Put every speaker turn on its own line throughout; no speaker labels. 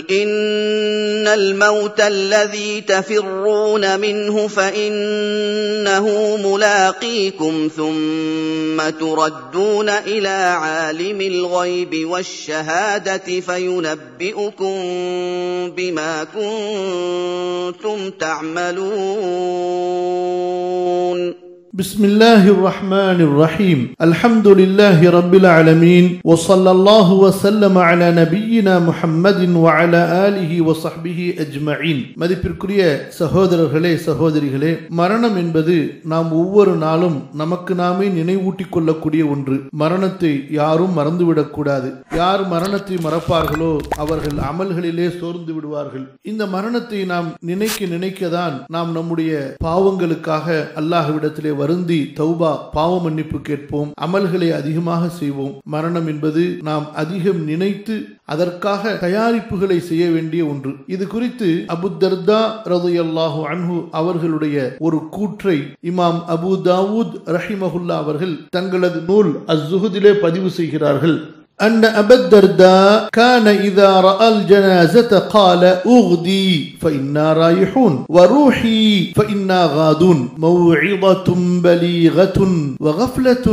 ان الموت الذي تفرون منه فانه ملاقيكم ثم تردون الى عالم الغيب والشهاده فينبئكم بما كنتم تعملون
بسم الله الرحمن الرحيم الحمد لله رب العالمين وصلى الله وسلم على نبينا محمد وعلى آله وصحبه أجمعين மதிப்பிற்குரிய சகோதரர்களே சகோதரிகளே மரணம் என்பது நாம் ஒவ்வொரு நாளும் நமக்கு நாமே நினைவூட்டிக் கொள்ளக்கூடிய ஒன்று மரணத்தை யாரும் மறந்துவிடக் கூடாது யார் மரணத்தை மறப்பார்களோ அவர்கள் அமல்களிலே சோர்ந்து விடுவார்கள் இந்த மரணத்தை நாம் நினைக்க நினைக்கதான் நாம் நம்முடைய பாவங்களுக்காக அல்லாஹ்விடத்திலே வருந்தி தௌபா பாவ மன்னிப்பு கேட்போம் அமல்களை அதிகமாக செய்வோம் மரணம் என்பது நாம் அதிகம் நினைத்து அதற்காக தயாரிப்புகளை செய்ய வேண்டிய ஒன்று இது குறித்து அபு தர்தா ரதையல்லாஹு அன்ஹு அவர்களுடைய ஒரு கூற்றை இமாம் அபு தாவூத் ரஹிமஹுல்லா அவர்கள் தங்களது நூல் அஸ்ஸுஹுதிலே பதிவு செய்கிறார்கள் أن أبا الدرداء كان إذا رأى الجنازة قال أغدي فإنا رايحون وروحي فإنا غادون موعظة بليغة وغفلة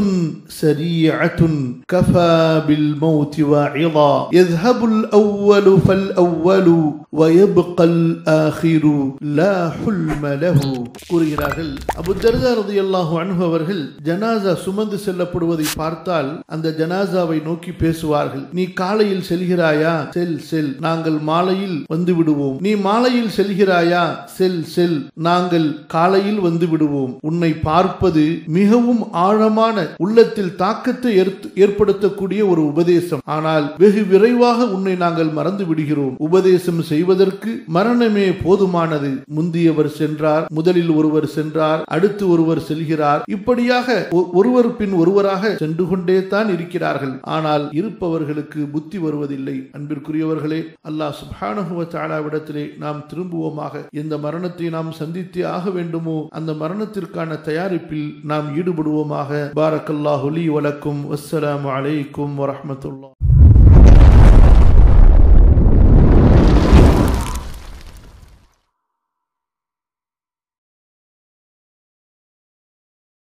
سريعة كفى بالموت واعظا يذهب الأول فالأول ويبقى الآخر لا حلم له கூறுகிறார்கள் அபு தர்தா ரதியல்லாஹு அன்ஹு அவர்கள் ஜனாசா சுமந்து செல்லப்படுவதை பார்த்தால் அந்த ஜனாசாவை நோக்கி பேசுவார்கள் நீ காலையில் செல்கிறாயா செல் செல் நாங்கள் மாலையில் வந்து விடுவோம் நீ மாலையில் செல்கிறாயா செல் செல் நாங்கள் காலையில் வந்து விடுவோம் உன்னை பார்ப்பது மிகவும் ஆழமான உள்ளத்தில் தாக்கத்தை ஏற்படுத்தக்கூடிய ஒரு உபதேசம் ஆனால் வெகு விரைவாக உன்னை நாங்கள் மறந்து விடுகிறோம் உபதேசம் செய்வதற்கு மரணமே போதுமானது முந்தியவர் சென்றார் முதலில் ஒருவர் சென்றார் அடுத்து ஒருவர் செல்கிறார் இப்படியாக ஒருவர் பின் ஒருவராக சென்று கொண்டே தான் இருக்கிறார்கள் ஆனால் இருப்பவர்களுக்கு புத்தி வருவதில்லை அன்பிற்குரியவர்களே அல்லாஹ் சுபானுவ தாலாவிடத்திலே நாம் திரும்புவோமாக எந்த மரணத்தை நாம் சந்தித்தே ஆக வேண்டுமோ அந்த மரணத்திற்கான தயாரிப்பில் நாம் ஈடுபடுவோமாக பாரக்கல்லாஹுலி வலக்கும் வஸ்ஸலாமு அலைக்கும் வரஹமத்துல்லா